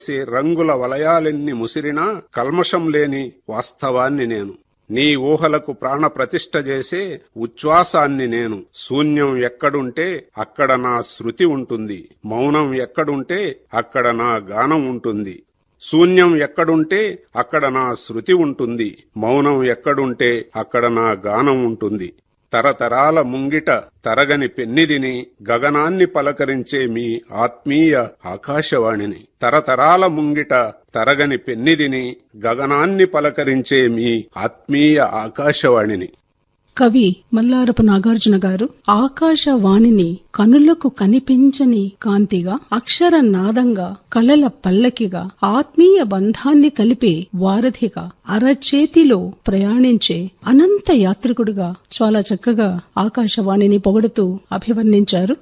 చేసే రంగుల వలయాలెన్ని ముసిరినా కల్మషం లేని వాస్తవాన్ని నేను నీ ఊహలకు ప్రాణ ప్రతిష్ఠ చేసే ఉచ్ఛ్వాసాన్ని నేను శూన్యం ఎక్కడుంటే అక్కడ నా శృతి ఉంటుంది మౌనం ఎక్కడుంటే అక్కడ నా గానం ఉంటుంది శూన్యం ఎక్కడుంటే అక్కడ నా శృతి ఉంటుంది మౌనం ఎక్కడుంటే అక్కడ నా గానం ఉంటుంది తరతరాల ముంగిట తరగని పెన్నిదిని గగనాన్ని పలకరించే మీ ఆత్మీయ ఆకాశవాణిని తరతరాల ముంగిట తరగని పెన్నిదిని గగనాన్ని పలకరించే మీ ఆత్మీయ ఆకాశవాణిని కవి మల్లారపు నాగార్జున గారు ఆకాశవాణిని కనులకు కనిపించని కాంతిగా అక్షర నాదంగా కలల పల్లకిగా ఆత్మీయ బంధాన్ని కలిపే వారధిగా అరచేతిలో ప్రయాణించే అనంత యాత్రికుడిగా చాలా చక్కగా ఆకాశవాణిని పొగడుతూ అభివర్ణించారు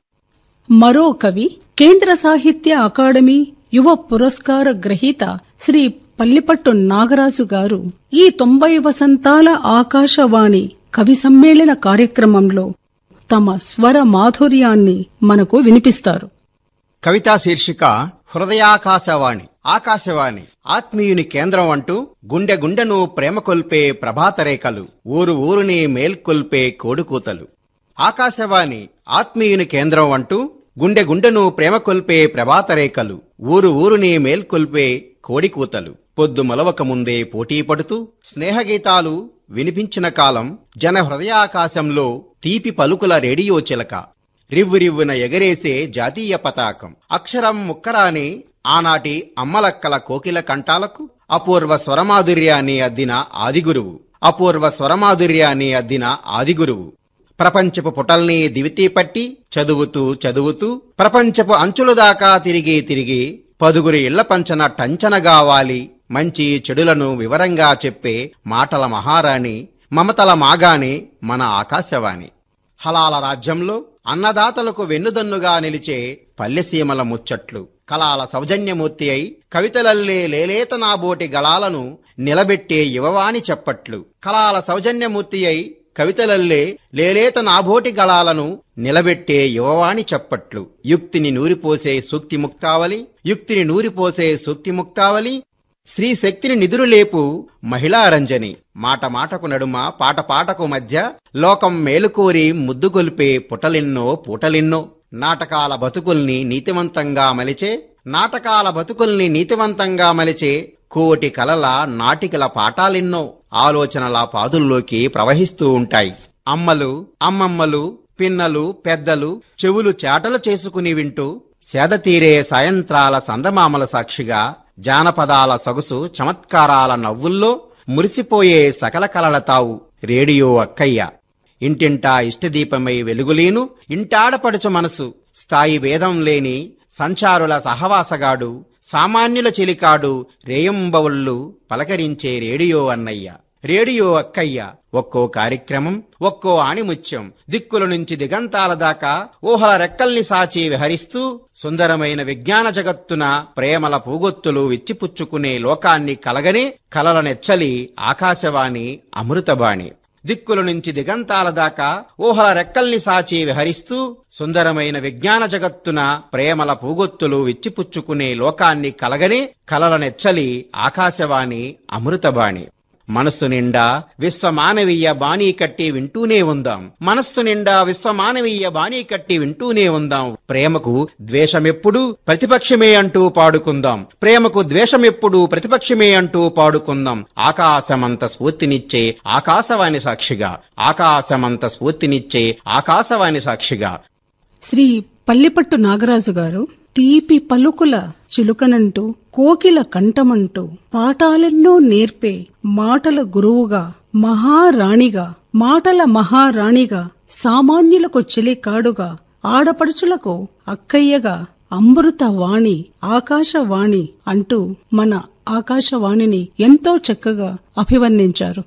మరో కవి కేంద్ర సాహిత్య అకాడమీ యువ పురస్కార గ్రహీత శ్రీ పల్లిపట్టు నాగరాజు గారు ఈ తొంభై వసంతాల ఆకాశవాణి కవి సమ్మేళన కార్యక్రమంలో తమ స్వర మాధుర్యాన్ని మనకు వినిపిస్తారు కవితా శీర్షిక హృదయాకాశవాణి ఆకాశవాణి ఆత్మీయుని కేంద్రం అంటూ గుండె గుండెను ప్రేమ కొల్పే ప్రభాతరేఖలు ఊరు ఊరుని మేల్కొల్పే కోడుకూతలు ఆకాశవాణి ఆత్మీయుని కేంద్రం అంటూ గుండె గుండెను ప్రేమ కొల్పే ప్రభాతరేఖలు ఊరు ఊరుని మేల్కొల్పే కోడికూతలు పొద్దు మొలవక ముందే పోటీ పడుతూ స్నేహగీతాలు వినిపించిన కాలం జన హృదయాకాశంలో తీపి పలుకుల రేడియో చిలక రివ్వు రివ్వున ఎగరేసే జాతీయ పతాకం అక్షరం ముక్కరాని ఆనాటి అమ్మలక్కల కోకిల కంఠాలకు అపూర్వ స్వరమాధుర్యాన్ని అద్దిన ఆదిగురువు అపూర్వ స్వరమాధుర్యాన్ని అద్దిన ఆదిగురువు ప్రపంచపు పుటల్ని దివిటీ పట్టి చదువుతూ చదువుతూ ప్రపంచపు అంచుల దాకా తిరిగి తిరిగి పదుగురి ఇళ్ల పంచన టంచనగావాలి మంచి చెడులను వివరంగా చెప్పే మాటల మహారాణి మమతల మాగాని మన ఆకాశవాణి హలాల రాజ్యంలో అన్నదాతలకు వెన్నుదన్నుగా నిలిచే పల్లెసీమల ముచ్చట్లు కళాల సౌజన్యమూర్తి అయి కవితలల్లే లేలేత నాబోటి గళాలను నిలబెట్టే యువవాణి చెప్పట్లు కళాల సౌజన్యమూర్తి అయి కవితలల్లే లేలేత నాబోటి గళాలను నిలబెట్టే యువవాణి చెప్పట్లు యుక్తిని నూరిపోసే సూక్తి ముక్తావలి యుక్తిని నూరిపోసే సూక్తి ముక్తావలి శ్రీ శక్తిని నిదురులేపు మహిళా రంజని మాట మాటకు నడుమ పాట పాటకు మధ్య లోకం మేలుకోరి ముద్దుగొల్పే పుటలిన్నో పూటలిన్నో నాటకాల బతుకుల్ని నీతివంతంగా మలిచే నాటకాల బతుకుల్ని నీతివంతంగా మలిచే కోటి కలల నాటికల పాఠాలెన్నో ఆలోచనల పాదుల్లోకి ప్రవహిస్తూ ఉంటాయి అమ్మలు అమ్మమ్మలు పిన్నలు పెద్దలు చెవులు చాటలు చేసుకుని వింటూ సేదతీరే సాయంత్రాల సందమామల సాక్షిగా జానపదాల సొగసు చమత్కారాల నవ్వుల్లో మురిసిపోయే సకల కలల తావు రేడియో అక్కయ్య ఇంటింటా ఇష్టదీపమై వెలుగులేను ఇంటాడపడుచు మనసు స్థాయి భేదం లేని సంచారుల సహవాసగాడు సామాన్యుల చెలికాడు రేయంబవుళ్ళు పలకరించే రేడియో అన్నయ్య రేడియో అక్కయ్య ఒక్కో కార్యక్రమం ఒక్కో ఆణిముత్యం దిక్కుల నుంచి దిగంతాల దాకా ఊహల రెక్కల్ని సాచి విహరిస్తూ సుందరమైన విజ్ఞాన జగత్తున ప్రేమల పూగొత్తులు విచ్చిపుచ్చుకునే లోకాన్ని కలగనే కలల నెచ్చలి ఆకాశవాణి అమృతబాణి దిక్కుల నుంచి దిగంతాల దాకా ఊహల రెక్కల్ని సాచి విహరిస్తూ సుందరమైన విజ్ఞాన జగత్తున ప్రేమల పూగొత్తులు విచ్చిపుచ్చుకునే లోకాన్ని కలగనే కలల నెచ్చలి ఆకాశవాణి అమృతబాణి మనస్సు నిండా విశ్వమానవీయ బాణీ కట్టి వింటూనే ఉందాం మనస్సు నిండా విశ్వమానవీయ బాణీ కట్టి వింటూనే ఉందాం ప్రేమకు ద్వేషమెప్పుడు ప్రతిపక్షమే అంటూ పాడుకుందాం ప్రేమకు ద్వేషమెప్పుడు ప్రతిపక్షమే అంటూ పాడుకుందాం ఆకాశమంత స్ఫూర్తినిచ్చే ఆకాశవాణి సాక్షిగా ఆకాశమంత స్ఫూర్తినిచ్చే ఆకాశవాణి సాక్షిగా శ్రీ పల్లిపట్టు నాగరాజు గారు తీపి పలుకుల చిలుకనంటూ కోకిల కంఠమంటూ పాఠాలెన్నో నేర్పే మాటల గురువుగా మహారాణిగా మాటల మహారాణిగా సామాన్యులకు చెలికాడుగా ఆడపడుచులకు అక్కయ్యగా అమృత వాణి ఆకాశవాణి అంటూ మన ఆకాశవాణిని ఎంతో చక్కగా అభివర్ణించారు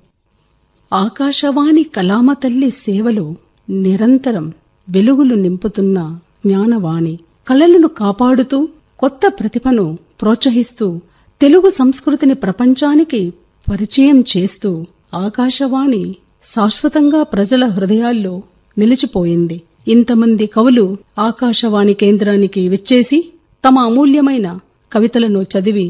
ఆకాశవాణి కలామ తల్లి సేవలు నిరంతరం వెలుగులు నింపుతున్న జ్ఞానవాణి కళలను కాపాడుతూ కొత్త ప్రతిభను ప్రోత్సహిస్తూ తెలుగు సంస్కృతిని ప్రపంచానికి పరిచయం చేస్తూ ఆకాశవాణి శాశ్వతంగా ప్రజల హృదయాల్లో నిలిచిపోయింది ఇంతమంది కవులు ఆకాశవాణి కేంద్రానికి విచ్చేసి తమ అమూల్యమైన కవితలను చదివి